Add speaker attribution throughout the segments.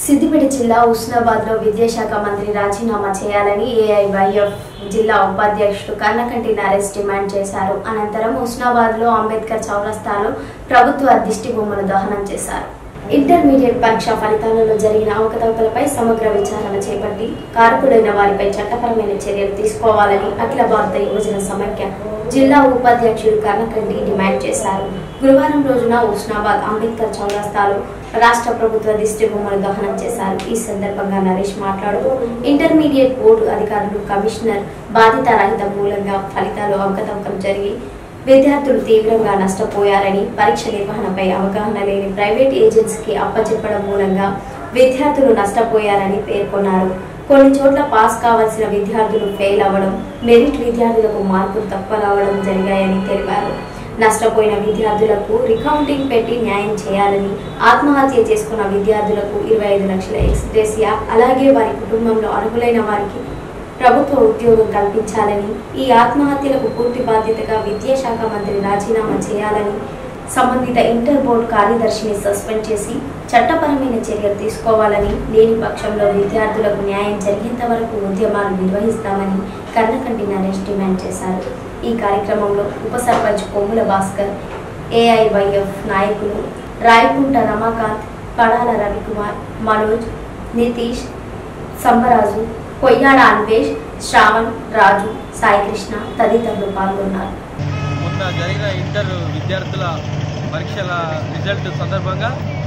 Speaker 1: సిద్దిపేట జిల్లా ఉస్నాబాద్ లో విద్యాశాఖ మంత్రి రాజీనామా చేయాలని ఏఐవైఎఫ్ జిల్లా ఉపాధ్యక్షుడు కన్నకంటి నరేష్ డిమాండ్ చేశారు అనంతరం ఉస్నాబాద్ లో అంబేద్కర్ చౌరస్తాలో ప్రభుత్వ దిష్టి బొమ్మను దహనం చేశారు ఇంటర్మీడియట్ పరీక్ష ఫలితాలలో జరిగిన అవకతవకలపై సమగ్ర విచారణ చేపట్టి కారకులైన వారిపై చట్టపరమైన చర్యలు తీసుకోవాలని అఖిల భారత యువజన సమైక్య జిల్లా ఉపాధ్యక్షుడు కర్ణకండి డిమాండ్ చేశారు గురువారం రోజున ఉస్నాబాద్ అంబేద్కర్ చౌరస్తాలో రాష్ట్ర ప్రభుత్వ దిష్టి బొమ్మను దహనం చేశారు ఈ సందర్భంగా నరేష్ మాట్లాడుతూ ఇంటర్మీడియట్ బోర్డు అధికారులు కమిషనర్ బాధిత రహిత మూలంగా ఫలితాలు అవకతవకలు జరిగి విద్యార్థులు తీవ్రంగా నష్టపోయారని పరీక్ష నిర్వహణపై అవగాహన లేని ప్రైవేట్ ఏజెన్సీకి అప్పచెప్పడం మూలంగా విద్యార్థులు నష్టపోయారని పేర్కొన్నారు కొన్ని చోట్ల పాస్ కావాల్సిన విద్యార్థులు ఫెయిల్ అవ్వడం మెరిట్ విద్యార్థులకు మార్కులు తక్కువ రావడం జరిగాయని తెలిపారు నష్టపోయిన విద్యార్థులకు రికౌంటింగ్ పెట్టి న్యాయం చేయాలని ఆత్మహత్య చేసుకున్న విద్యార్థులకు ఇరవై ఐదు లక్షల ఎక్స్గ్రేసియా అలాగే వారి కుటుంబంలో అర్హులైన వారికి ప్రభుత్వ ఉద్యోగం కల్పించాలని ఈ ఆత్మహత్యలకు పూర్తి బాధ్యతగా విద్యాశాఖ మంత్రి రాజీనామా చేయాలని సంబంధిత ఇంటర్ బోర్డు కార్యదర్శిని సస్పెండ్ చేసి చట్టపరమైన చర్యలు తీసుకోవాలని లేని పక్షంలో విద్యార్థులకు న్యాయం జరిగేంత వరకు ఉద్యమాలు నిర్వహిస్తామని కర్ణకంటి నరేష్ డిమాండ్ చేశారు ఈ కార్యక్రమంలో ఉప సర్పంచ్ కొమ్ముల భాస్కర్ ఏఐవైఎఫ్ నాయకులు రాయకుంట రమాకాంత్ పడాల రవికుమార్ మనోజ్ నితీష్ సంబరాజు కొయ్యాడ అన్వేష్ శ్రావణ్ రాజు సాయికృష్ణ తదితరులు పాల్గొన్నారు
Speaker 2: మొన్న జరిగిన ఇంటర్ విద్యార్థుల పరీక్షల రిజల్ట్ సందర్భంగా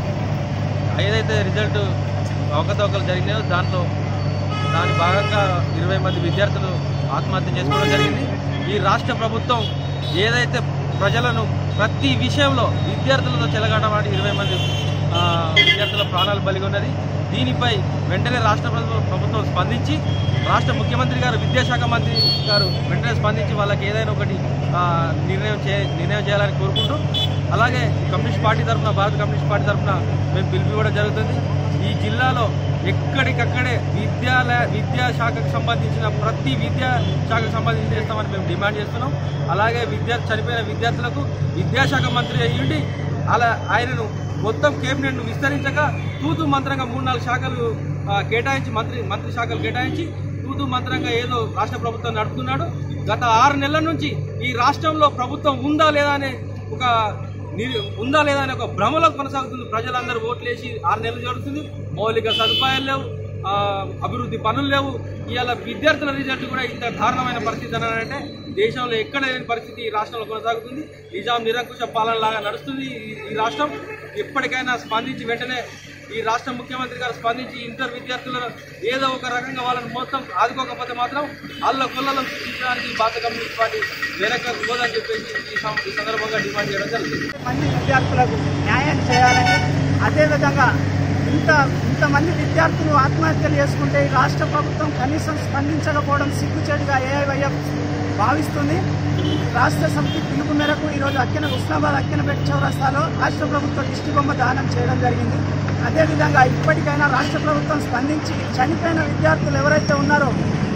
Speaker 2: ఏదైతే రిజల్ట్ అవకతవకలు జరిగినాయో దాంట్లో దాని భాగంగా ఇరవై మంది విద్యార్థులు ఆత్మహత్య చేసుకోవడం జరిగింది ఈ రాష్ట్ర ప్రభుత్వం ఏదైతే ప్రజలను ప్రతి విషయంలో విద్యార్థులతో చెలగాటమాడి ఇరవై మంది ఆ, విద్యార్థుల ప్రాణాలు బలిగొన్నది దీనిపై వెంటనే రాష్ట్ర ప్రభు- ప్రభుత్వం స్పందించి రాష్ట్ర ముఖ్యమంత్రి గారు విద్యాశాఖ మంత్రి గారు వెంటనే స్పందించి వాళ్ళకి ఏదైనా ఒకటి ఆ, నిర్ణయం చే నిర్ణయం చేయాలని కోరుకుంటూ అలాగే కమ్యూనిస్ట్ పార్టీ తరఫున భారత కమ్యూనిస్ట్ పార్టీ తరఫున మేము పిలిపివ్వడం జరుగుతుంది ఈ జిల్లాలో ఎక్కడికక్కడే విద్యాలయ విద్యాశాఖకు సంబంధించిన ప్రతి విద్యా శాఖకు సంబంధించి చేస్తామని మేము డిమాండ్ చేస్తున్నాం అలాగే విద్యార్థి చనిపోయిన విద్యార్థులకు విద్యాశాఖ మంత్రి అయ్యుండి అలా ఆయనను మొత్తం కేబినెట్ను విస్తరించక తూతు మంత్రంగా మూడు నాలుగు శాఖలు ఆ, కేటాయించి మంత్రి మంత్రి శాఖలు కేటాయించి తూతు మంత్రంగా ఏదో రాష్ట్ర ప్రభుత్వం నడుపుతున్నాడు గత ఆరు నెలల నుంచి ఈ రాష్ట్రంలో ప్రభుత్వం ఉందా లేదా అనే ఒక నిర్- ఉందా లేదా అనే ఒక భ్రమలో కొనసాగుతుంది ప్రజలందరూ ఓట్లేసి ఆరు నెలలు జరుగుతుంది మౌలిక సదుపాయాలు లేవు ఆ, అభివృద్ధి పనులు లేవు ఇవాళ విద్యార్థుల రిజల్ట్ కూడా ఇంత దారుణమైన పరిస్థితి అని అంటే దేశంలో ఎక్కడ లేని పరిస్థితి ఈ రాష్ట్రంలో కొనసాగుతుంది నిజాం నిరంకుశ పాలన లాగా నడుస్తుంది ఈ- ఈ రాష్ట్రం ఎప్పటికైనా స్పందించి వెంటనే ఈ రాష్ట్ర ముఖ్యమంత్రి గారు స్పందించి ఇంటర్ విద్యార్థులను ఏదో ఒక రకంగా వాళ్ళని మొత్తం ఆదుకోకపోతే మాత్రం అల్ల కొల్లలో సృష్టించడానికి భారత కమ్యూనిస్ట్ పార్టీ వెనక పోదని చెప్పేసి ఈ సం- ఈ సందర్భంగా డిమాండ్ చేయడం జరుగుతుంది
Speaker 3: మంది విద్యార్థులకు న్యాయం చేయాలని అదేవిధంగా ఇంత ఇంతమంది విద్యార్థులు ఆత్మహత్యలు చేసుకుంటే ఈ రాష్ట్ర ప్రభుత్వం కనీసం స్పందించకపోవడం సిగ్గుచేటుగా ఏఐవైఎఫ్ భావిస్తుంది రాష్ట్ర సమితి పిలుపు మేరకు ఈరోజు అక్కిన ఉస్నాబాద్ అక్కినపేట చౌరస్తాలో రాష్ట్ర ప్రభుత్వ దిష్టి బొమ్మ దానం చేయడం జరిగింది అదేవిధంగా ఇప్పటికైనా రాష్ట్ర ప్రభుత్వం స్పందించి చనిపోయిన విద్యార్థులు ఎవరైతే ఉన్నారో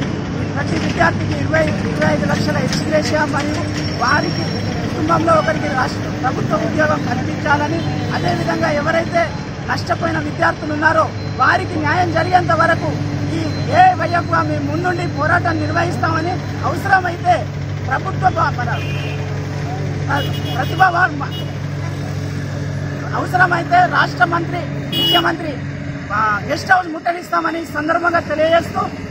Speaker 3: ప్రతి విద్యార్థికి ఇరవై ఇరవై ఐదు లక్షల ఎక్స్గ్రేషియా మరియు వారికి కుటుంబంలో ఒకరికి రాష్ట్ర ప్రభుత్వ ఉద్యోగం కల్పించాలని అదేవిధంగా ఎవరైతే నష్టపోయిన విద్యార్థులు ఉన్నారో వారికి న్యాయం జరిగేంత వరకు ఈ ఏ వయ్యగా మేము ముందుండి పోరాటం నిర్వహిస్తామని అవసరమైతే ప్రభుత్వ ప- మన ప్రతిభ వా- అవసరమైతే రాష్ట్ర మంత్రి ముఖ్యమంత్రి ఆ, గెస్ట్ హౌస్ ముట్టడిస్తామని ఈ సందర్భంగా తెలియజేస్తూ